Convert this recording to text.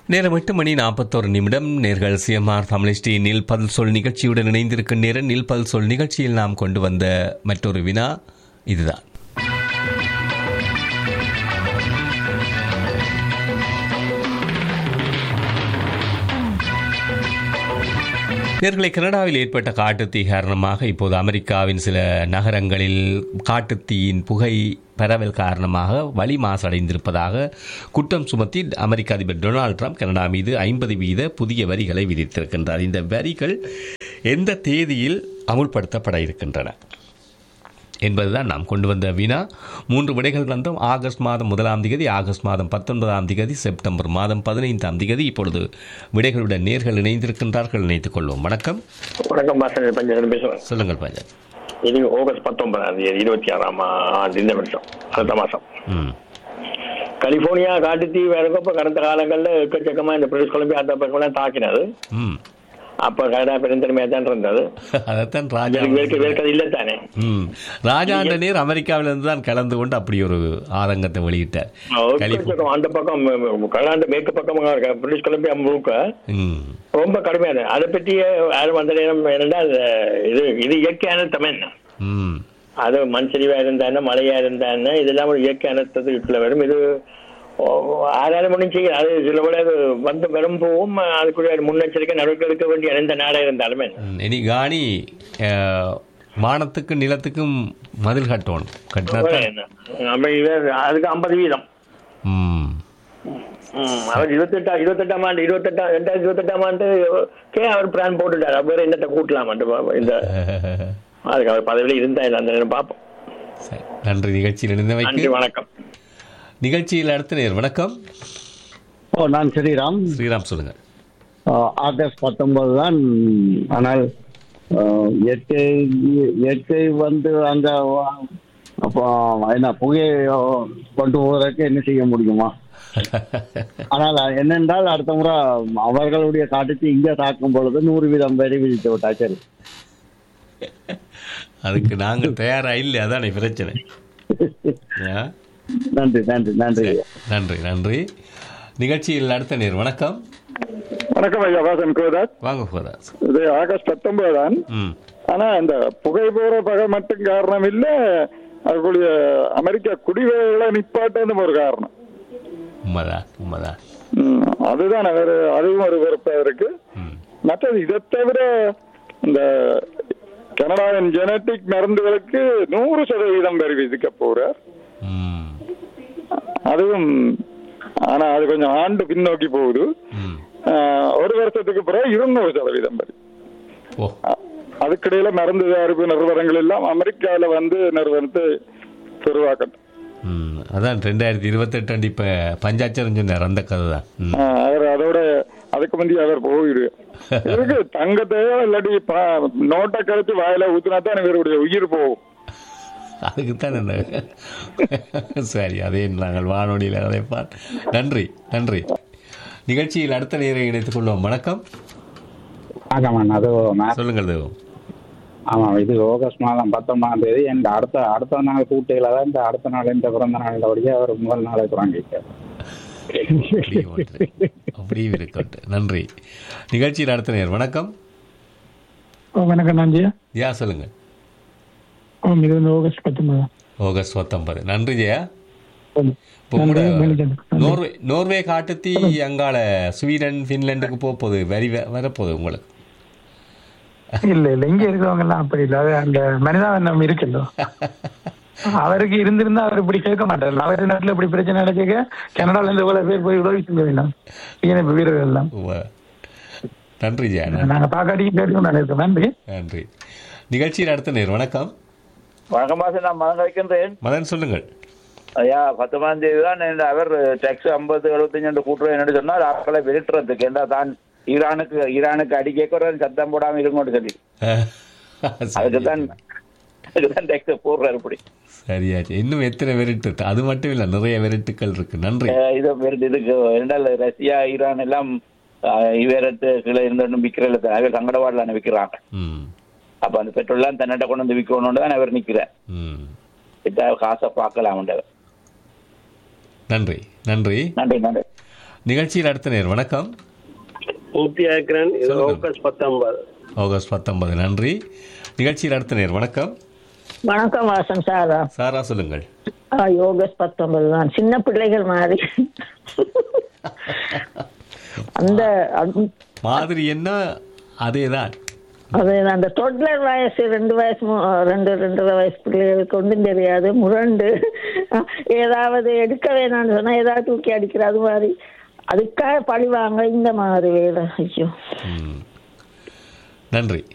நேரம் எட்டு மணி நாற்பத்தோரு நிமிடம் நேர்கள் சிஎம்ஆர் தமிழிஸ்டி நில் பல் சொல் நிகழ்ச்சியுடன் இணைந்திருக்கும் நேரம் நில் பல் சொல் நிகழ்ச்சியில் நாம் கொண்டு வந்த மற்றொரு வினா இதுதான் நேர்களை கனடாவில் ஏற்பட்ட காட்டுத்தீ காரணமாக இப்போது அமெரிக்காவின் சில நகரங்களில் காட்டுத்தீயின் புகை பரவல் காரணமாக வழி மாசடைந்திருப்பதாக குற்றம் சுமத்தி அமெரிக்க அதிபர் டொனால்ட் ட்ரம்ப் கனடா மீது ஐம்பது வீத புதிய வரிகளை விதித்திருக்கின்றார் இந்த வரிகள் எந்த தேதியில் அமுல்படுத்தப்பட இருக்கின்றன என்பதுதான் நாம் கொண்டு வந்த வினா மூன்று விடைகள் தந்தோம் ஆகஸ்ட் மாதம் முதலாம் திகதி ஆகஸ்ட் மாதம் பத்தொன்பதாம் திகதி செப்டம்பர் மாதம் பதினைந்தாம் திகதி இப்பொழுது விடைகளுடன் நேர்கள் இணைந்திருக்கின்றார்கள் இணைத்துக் கொள்வோம் வணக்கம் வணக்கம் பாசன் பஞ்சன் பேசுவேன் சொல்லுங்கள் பஞ்சன் இது ஆகஸ்ட் பத்தொன்பதாம் தேதி இருபத்தி ஆறாம் ஆண்டு இந்த வருஷம் அடுத்த மாசம் ம் கலிபோர்னியா காட்டுத்தீ வேறப்ப இப்ப கடந்த காலங்களில் எக்கச்சக்கமா இந்த பிரிட்டிஷ் கொலம்பியா அந்த பக்கம்லாம் தாக்கினது ம் அப்ப கனடா பெருந்தன்மையா தான் இருந்தது அதைத்தான் ராஜா வேறு வேறு வேறு இல்லை தானே ம் ராஜாண்ட நேர் அமெரிக்காவிலிருந்து தான் கலந்து கொண்டு அப்படி ஒரு ஆதங்கத்தை வெளியிட்டார் கலிபோ எக்கச்சக்கம் அந்த பக்கம் கனடாண்டு மேற்கு பக்கம் பிரிட்டிஷ் கொலம்பியா முழுக்க ம் ரொம்ப கடுமையான அதை பற்றி யாரும் அந்த நேரம் என்னென்றால் இது இது இயற்கையான தமிழ் ம் அது மண் சரிவா இருந்தானே மழையா இருந்தானே இதெல்லாம் ஒரு இயற்கை அனர்த்தத்துக்குள்ள வரும் இது ஓ, ஆறாயிரம் மணி செய்யும் அது சில விட அது வந்து வரும் போகும் அதுக்குரிய முன்னெச்சரிக்கை நடவடிக்கை எடுக்க வேண்டிய எந்த நாடா இருந்தாலுமே ம், இனி காணி அஹ், வானத்துக்கு நிலத்துக்கும் மதில் கட்டணும் கட்டினா தான் என்ன? அப்ப இது- அதுக்கு ஐம்பது வீதம் ம் ம், அவர் இருபத்தெட்டா இருபத்தெட்டாம் ஆண்டு இருபத்தெட்டாம் ரெண்டாயிரத்தி இருபத்தெட்டாம் ஆண்டு கே அவர் பிளான் போட்டுட்டார் வேற என்னத்தை கூட்டலாமான்ட்டு பா- இந்த அதுக்கு அவர் பதவியில் இருந்தா இல்லை அந்த நேரம் பார்ப்போம் சரி நன்றி நிகழ்ச்சியில் இணைந்தமைக்கு நன்றி வணக்கம் நிகழ்ச்சியில் அடுத்த நேர் வணக்கம் ஓ நான் ஸ்ரீராம் ஸ்ரீராம் சொல்லுங்க ஆஹ் ஆகஸ்ட் பத்தொன்பது தான் ஆனால் ஆஹ் இயற்கை இயற்கை வந்து அங்க வா- அப்போ என்ன புகையை கொண்டு போவதற்கு என்ன செய்ய முடியுமா ஆனால் என்னென்றால் அடுத்த முறை அவர்களுடைய காட்டுக்கு இங்க தாக்கும் பொழுது நூறு வீதம் வரி விதித்து விட்டா சரி அதுக்கு நாங்கள் தயாரா இல்லை அதானே பிரச்சனை ஆ? நன்றி நன்றி நன்றி நன்றி நன்றி நிகழ்ச்சியில் அடுத்த நேர் வணக்கம் வணக்கம் ஐயா வாசன் கோதாஸ் வாங்க போதாஸ் இது ஆகஸ்ட் பத்தொன்பது தான் ம் ஆனா இந்த புகை போற பகை மட்டும் காரணம் இல்ல அதுக்குரிய அமெரிக்கா குடிவேர்களை நிப்பாட்டதும் ஒரு காரணம் உண்மைதான் உண்மைதான் ம், அதுதான் அவர் அதுவும் ஒரு வெறுப்பா இருக்கு ம் மற்றது இதை தவிர இந்த கனடாவின் ஜெனட்டிக் மருந்துகளுக்கு நூறு சதவீதம் வரி விதிக்க போறார் ம் அதுவும் ஆனா அது கொஞ்சம் ஆண்டு பின்னோக்கி போகுது ம் ஆஹ், ஒரு வருஷத்துக்கு பிறகு இருநூறு சதவீதம் வரி ஓ அ- அதுக்கிடையில மருந்து தயாரிப்பு நிறுவனங்கள் எல்லாம் அமெரிக்கால வந்து நிறுவனத்தை பெருவாக்கட்டும் ம் அதான் ரெண்டாயிரத்தி இருபத்தெட்டு இப்போ பஞ்சாச்சரம் சொன்னார் அந்த கதை தான் ம் ஆ, அவர் அதோட அதுக்கு முந்தைய அவர் போயிடு இவருக்கு தங்கத்தையோ இல்லாட்டி ப- நோட்டை கழிச்சு வாயில ஊத்துனா தான் இவருடைய உயிர் போகும் அதுக்கு தான் என்ன சரி அதே நாங்கள் வானொலியில் அதை பார் நன்றி நன்றி நிகழ்ச்சியில் அடுத்த நேரை இணைத்துக் கொள்வோம் வணக்கம் ஆமாம் அது நான் சொல்லுங்கள் தேவம் ஆமாம் இது ஆகஸ்ட் மாதம் பத்தொன்பதாம் தேதி இந்த அடுத்த அடுத்த நாள் கூட்டையில் தான் இந்த அடுத்த நாள் இந்த பிறந்த நாளில் அவர் முதல் நாளை தொடங்கிட்டார் அப்படியும் ஒன்று. அப்படியும் இருக்கட்டும் நன்றி நிகழ்ச்சியில் அடுத்த நேர் வணக்கம் வணக்கம் நாஞ்சி யா சொல்லுங்கள் ஆமாம் இது வந்து ஆகஸ்ட் பத்தொன்பது ஆகஸ்ட் பத்தொன்பது நன்றி ஜெயா இப்போ நன்றி, கூட நன்றி, நன்றி. நோர்வே நோர்வே காட்டுத்தீ அங்கால ஸ்வீடன் ஃபின்லாண்டுக்கு போக போகுது வரி வ- வரப்போகுது உங்களுக்கு இல்ல இல்ல இங்க இருக்கிறவங்க எல்லாம் அப்படி இல்ல அது அந்த மனிதாபந்தம் இருக்குல்ல அவருக்கு இருந்திருந்தா அவர் இப்படி கேட்க மாட்டார் அவர் நாட்டுல இப்படி பிரச்சனை நடக்க கனடால இருந்து இவ்வளவு பேர் போய் உதவி செஞ்ச வேண்டாம் தீயணைப்பு வீரர்கள் எல்லாம் உவ- நன்றி ஜெயா நன்றி. நாங்க பாக்காட்டி கேட்டு நான் இருக்கோம் நன்றி நன்றி நிகழ்ச்சியில் அடுத்த நேர் வணக்கம் வணக்கம் மாசம் நான் மதம் கழிக்கின்றேன் மதன் சொல்லுங்கள் ஐயா பத்தொன்பதாம் தேதி தான் இந்த அவர் டேக்ஸ் ஐம்பது எழுபத்தஞ்சு கூட்டுறோம் என்னன்னு சொன்னால் ஆட்களை விரட்டுறதுக்கு ஏன்னா தான் ஈரானுக்கு ஈரானுக்கு அடிக்க ஒரு சத்தம் போடாம இருங்கன்னு சொல்லி அதுக்கு தான் அதுக்கு தான் டேக்ஸ் போடுறாரு இப்படி சரியாச்சு இன்னும் எத்தனை வெரிட்டு அது மட்டும் இல்ல நிறைய வெரிட்டுகள் இருக்கு நன்றி அஹ் இது விரட்டு இதுக்கு ரெண்டால் ரஷ்யா ஈரான் எல்லாம் இவரத்து கீழே இருந்து விற்கிறல அவர் சங்கடவாடல விற்கிறாங்க ம் அப்ப அந்த பெட்ரோல்லாம் தன்னிட்ட கொண்டு வந்து விற்கணும்னு தான் அவர் நிற்கிறார் ம் காசை பார்க்கலாம் நன்றி நன்றி நன்றி நன்றி நிகழ்ச்சியில் அடுத்த நேர் வணக்கம் பூர்த்தி ஆக்கிறேன் இது சொல்லுங்க. ஆகஸ்ட் பத்தொன்பது ஆகஸ்ட் பத்தொன்பது நன்றி நிகழ்ச்சியில் அடுத்த நேர் வணக்கம் வணக்கம் வாசன் சாரா சாரா சொல்லுங்கள் ஆ, யோகஸ் பத்தொன்பது தான் சின்ன பிள்ளைகள் மாதிரி அந்த அந்த- மாதிரி என்ன அதேதான் அது அந்த தொட்லர் வயசு ரெண்டு வயசு மூ- ரெண்டு ரெண்டரை வயசு பிள்ளைகளுக்கு ஒன்றும் தெரியாது முரண்டு ஏதாவது எடுக்க வேணாம்னு சொன்னா ஏதாவது தூக்கி அடிக்கிற அது மாதிரி அதுக்காக பழி வாங்க இந்த மாதிரி வேலை ஐயோ ம். நன்றி